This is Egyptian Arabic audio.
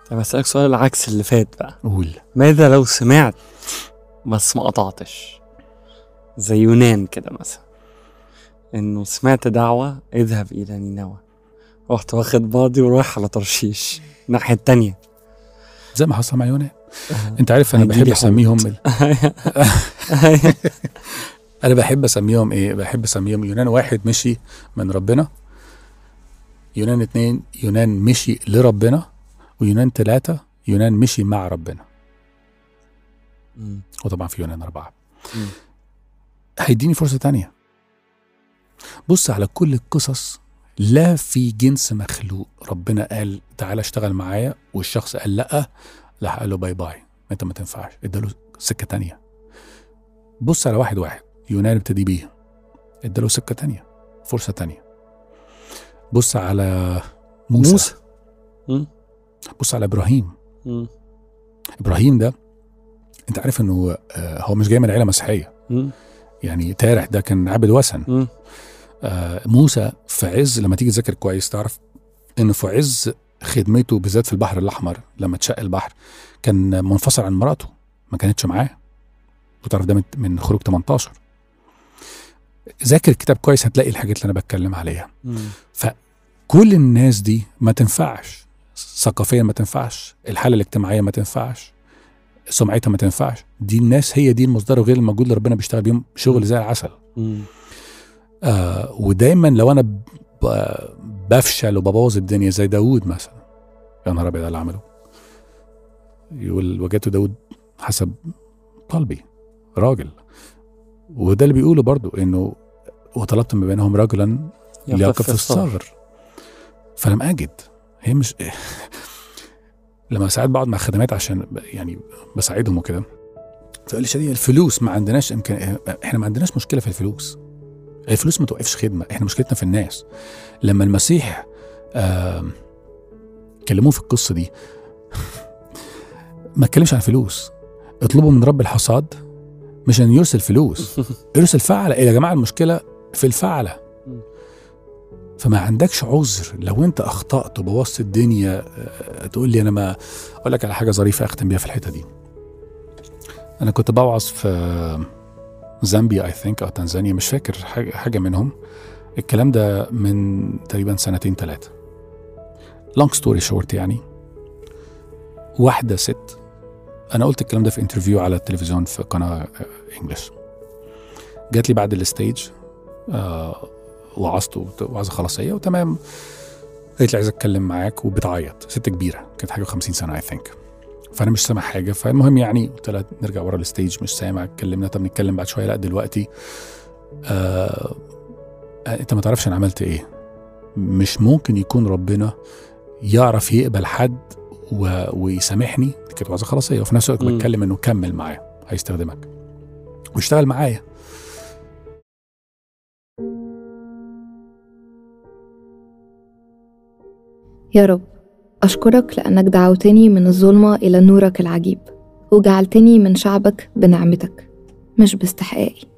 طب اسالك سؤال عكس اللي فات بقى قول ماذا لو سمعت بس ما قطعتش زي يونان كده مثلا انه سمعت دعوة اذهب الى نينوى رحت واخد بعضي ورايح على ترشيش الناحية التانية زي ما حصل مع يونان انت عارف انا هيجيلي بحب اسميهم حوت. ال- انا بحب اسميهم ايه بحب اسميهم يونان واحد مشي من ربنا يونان اتنين يونان مشي لربنا ويونان تلاتة يونان مشي مع ربنا مم. وطبعا في يونان أربعة مم. هيديني فرصة تانية بص على كل القصص لا في جنس مخلوق ربنا قال تعالى اشتغل معايا والشخص قال لا لا قال له باي باي انت ما تنفعش اداله سكة تانية بص على واحد واحد يونان ابتدي بيه اداله سكة تانية فرصة تانية بص على موسى, موسى. مم. بص على ابراهيم مم. ابراهيم ده انت عارف انه آه، هو مش جاي من عيله مسيحيه مم. يعني تارح ده كان عابد وثن مم. آه، موسى في عز لما تيجي تذاكر كويس تعرف انه في عز خدمته بالذات في البحر الاحمر لما اتشق البحر كان منفصل عن مراته ما كانتش معاه وتعرف ده من- من خروج 18 ذاكر الكتاب كويس هتلاقي الحاجات اللي انا بتكلم عليها مم. كل الناس دي ما تنفعش ثقافيا ما تنفعش الحاله الاجتماعيه ما تنفعش سمعتها ما تنفعش دي الناس هي دي المصدر غير الموجود اللي ربنا بيشتغل بيهم شغل زي العسل مم. آه ودايما لو انا ب- بفشل وببوظ الدنيا زي داوود مثلا يا نهار ابيض على اللي عمله يقول وجدت داوود حسب قلبي راجل وده اللي بيقوله برضو انه وطلبت من بينهم رجلا ليقف في الثغر فلم اجد هي مش لما ساعات بقعد مع خدمات عشان ب- يعني بساعدهم وكده فقال لي شديد الفلوس ما عندناش امكان احنا ما عندناش مشكله في الفلوس الفلوس ما توقفش خدمه احنا مشكلتنا في الناس لما المسيح آم، كلموه في القصه دي ما اتكلمش عن فلوس اطلبوا من رب الحصاد مش ان يرسل فلوس ارسل فعله إيه يا جماعه المشكله في الفعله فما عندكش عذر لو انت اخطات وبوظت الدنيا آه، تقول لي انا ما اقول لك على حاجه ظريفه اختم بيها في الحته دي انا كنت بوعظ في زامبيا اي ثينك او تنزانيا مش فاكر حاجه حاجه منهم الكلام ده من تقريبا سنتين ثلاثه لونج ستوري شورت يعني واحده ست انا قلت الكلام ده في انترفيو على التلفزيون في قناه انجلش جات لي بعد الستيج آه وعظت وت- وعظه خلاصيه وتمام قالت لي عايز اتكلم معاك وبتعيط ست كبيره كانت حاجه 50 سنه اي ثينك فانا مش سامع حاجه فالمهم يعني قلت لها نرجع ورا الستيج مش سامع اتكلمنا طب نتكلم بعد شويه لا دلوقتي آه انت ما تعرفش انا عملت ايه مش ممكن يكون ربنا يعرف يقبل حد و... ويسامحني دي كانت وعظه خلاصيه وفي نفس الوقت مم. بتكلم انه كمل معايا هيستخدمك واشتغل معايا يا رب أشكرك لأنك دعوتني من الظلمة إلى نورك العجيب وجعلتني من شعبك بنعمتك مش باستحقاقي